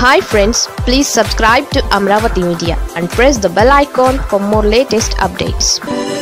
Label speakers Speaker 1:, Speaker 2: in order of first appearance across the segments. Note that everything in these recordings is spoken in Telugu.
Speaker 1: hi friends please subscribe to Amaravati media and press the bell icon for more latest updates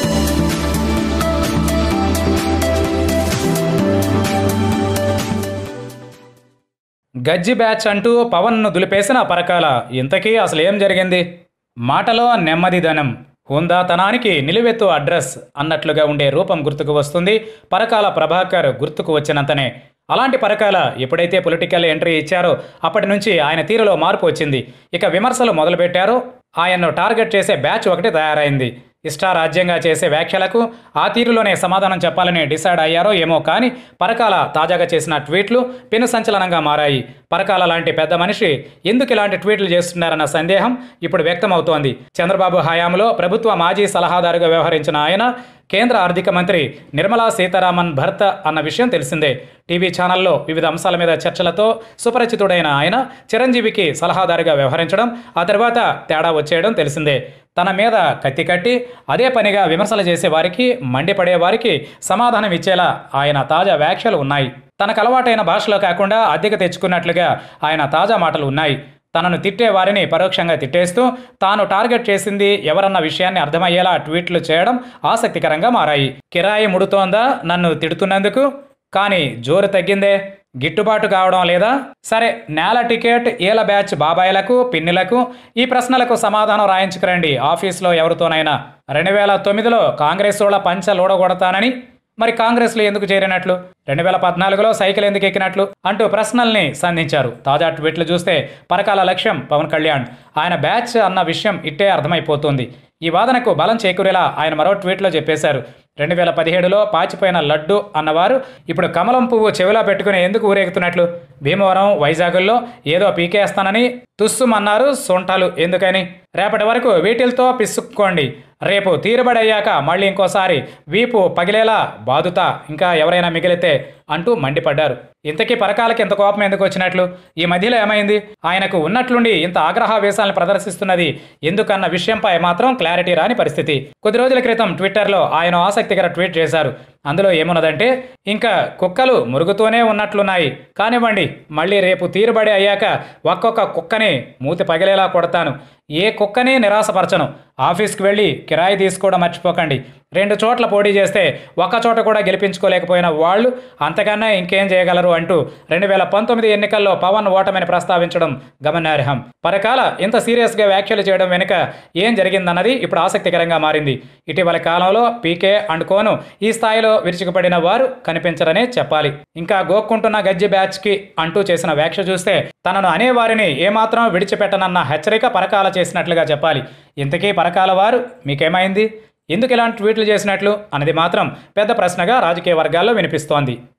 Speaker 2: గజ్జి బ్యాచ్ అంటూ పవన్ను దులిపేసిన పరకాల ఇంతకీ అసలు ఏం జరిగింది మాటలో నెమ్మదిదనం హుందాతనానికి నిలువెత్తు అడ్రస్ అన్నట్లుగా ఉండే రూపం గుర్తుకు వస్తుంది పరకాల ప్రభాకర్ గుర్తుకు వచ్చినంతనే అలాంటి పరకాల ఎప్పుడైతే పొలిటికల్ ఎంట్రీ ఇచ్చారో అప్పటి నుంచి ఆయన తీరులో మార్పు వచ్చింది ఇక విమర్శలు మొదలుపెట్టారో ఆయన్ను టార్గెట్ చేసే బ్యాచ్ ఒకటి తయారైంది ఇష్టారాజ్యంగా చేసే వ్యాఖ్యలకు ఆ తీరులోనే సమాధానం చెప్పాలని డిసైడ్ అయ్యారో ఏమో కానీ పరకాల తాజాగా చేసిన ట్వీట్లు పెను సంచలనంగా మారాయి పరకాల లాంటి పెద్ద మనిషి ఎందుకు ఇలాంటి ట్వీట్లు చేస్తున్నారన్న సందేహం ఇప్పుడు వ్యక్తమవుతోంది చంద్రబాబు హయాంలో ప్రభుత్వ మాజీ సలహాదారుగా వ్యవహరించిన ఆయన కేంద్ర ఆర్థిక మంత్రి నిర్మలా సీతారామన్ భర్త అన్న విషయం తెలిసిందే టీవీ ఛానల్లో వివిధ అంశాల మీద చర్చలతో సుపరిచితుడైన ఆయన చిరంజీవికి సలహాదారుగా వ్యవహరించడం ఆ తర్వాత తేడా వచ్చేయడం తెలిసిందే తన మీద కత్తి కట్టి అదే పనిగా విమర్శలు చేసే వారికి మండిపడే వారికి సమాధానం ఇచ్చేలా ఆయన తాజా వ్యాఖ్యలు ఉన్నాయి తనకు అలవాటైన భాషలో కాకుండా అద్దెకు తెచ్చుకున్నట్లుగా ఆయన తాజా మాటలు ఉన్నాయి తనను తిట్టే వారిని పరోక్షంగా తిట్టేస్తూ తాను టార్గెట్ చేసింది ఎవరన్న విషయాన్ని అర్థమయ్యేలా ట్వీట్లు చేయడం ఆసక్తికరంగా మారాయి కిరాయి ముడుతోందా నన్ను తిడుతున్నందుకు కానీ జోరు తగ్గిందే గిట్టుబాటు కావడం లేదా సరే నేల టికెట్ ఏల బ్యాచ్ బాబాయిలకు పిన్నిలకు ఈ ప్రశ్నలకు సమాధానం రాయించుకురండి ఆఫీస్లో ఎవరితోనైనా రెండు వేల తొమ్మిదిలో కాంగ్రెస్ వాళ్ళ పంచ లోడగొడతానని మరి కాంగ్రెస్లో ఎందుకు చేరినట్లు రెండు వేల పద్నాలుగులో సైకిల్ ఎందుకు ఎక్కినట్లు అంటూ ప్రశ్నల్ని సంధించారు తాజా ట్వీట్లు చూస్తే పరకాల లక్ష్యం పవన్ కళ్యాణ్ ఆయన బ్యాచ్ అన్న విషయం ఇట్టే అర్థమైపోతుంది ఈ వాదనకు బలం చేకూరేలా ఆయన మరో ట్వీట్లో చెప్పేశారు రెండు వేల పదిహేడులో పాచిపోయిన లడ్డు అన్నవారు ఇప్పుడు కమలం పువ్వు చెవిలో పెట్టుకుని ఎందుకు ఊరేగుతున్నట్లు భీమవరం వైజాగుల్లో ఏదో పీకేస్తానని తుస్సుమన్నారు సొంటాలు ఎందుకని రేపటి వరకు వీటిల్తో పిసుక్కోండి రేపు తీరుబడి అయ్యాక మళ్ళీ ఇంకోసారి వీపు పగిలేలా బాదుతా ఇంకా ఎవరైనా మిగిలితే అంటూ మండిపడ్డారు ఇంతకీ పరకాలకి ఇంత కోపం ఎందుకు వచ్చినట్లు ఈ మధ్యలో ఏమైంది ఆయనకు ఉన్నట్లుండి ఇంత ఆగ్రహావేశాలను ప్రదర్శిస్తున్నది ఎందుకన్న విషయంపై మాత్రం క్లారిటీ రాని పరిస్థితి కొద్ది రోజుల క్రితం ట్విట్టర్లో ఆయన ఆసక్తికర ట్వీట్ చేశారు అందులో ఏమున్నదంటే ఇంకా కుక్కలు మురుగుతూనే ఉన్నట్లున్నాయి కానివ్వండి మళ్ళీ రేపు తీరుబడి అయ్యాక ఒక్కొక్క కుక్కని మూతి పగిలేలా కొడతాను ఏ కుక్కని నిరాశపరచను ఆఫీస్కి వెళ్ళి కిరాయి తీసుకోవడం మర్చిపోకండి రెండు చోట్ల పోటీ చేస్తే ఒక్క చోట కూడా గెలిపించుకోలేకపోయిన వాళ్ళు అంతకన్నా ఇంకేం చేయగలరు అంటూ రెండు వేల పంతొమ్మిది ఎన్నికల్లో పవన్ ఓటమిని ప్రస్తావించడం గమనార్హం పరకాల ఇంత సీరియస్గా వ్యాఖ్యలు చేయడం వెనుక ఏం జరిగిందన్నది ఇప్పుడు ఆసక్తికరంగా మారింది ఇటీవల కాలంలో పీకే అండ్ కోను ఈ స్థాయిలో విరుచుకుపడిన వారు కనిపించరనే చెప్పాలి ఇంకా గోక్కుంటున్న గజ్జి బ్యాచ్కి అంటూ చేసిన వ్యాఖ్య చూస్తే తనను అనేవారిని ఏమాత్రం విడిచిపెట్టనన్న హెచ్చరిక పరకాల చేసినట్లుగా చెప్పాలి ఇంతకీ పరకాల వారు మీకేమైంది ఎందుకు ఇలాంటి ట్వీట్లు చేసినట్లు అన్నది మాత్రం పెద్ద ప్రశ్నగా రాజకీయ వర్గాల్లో వినిపిస్తోంది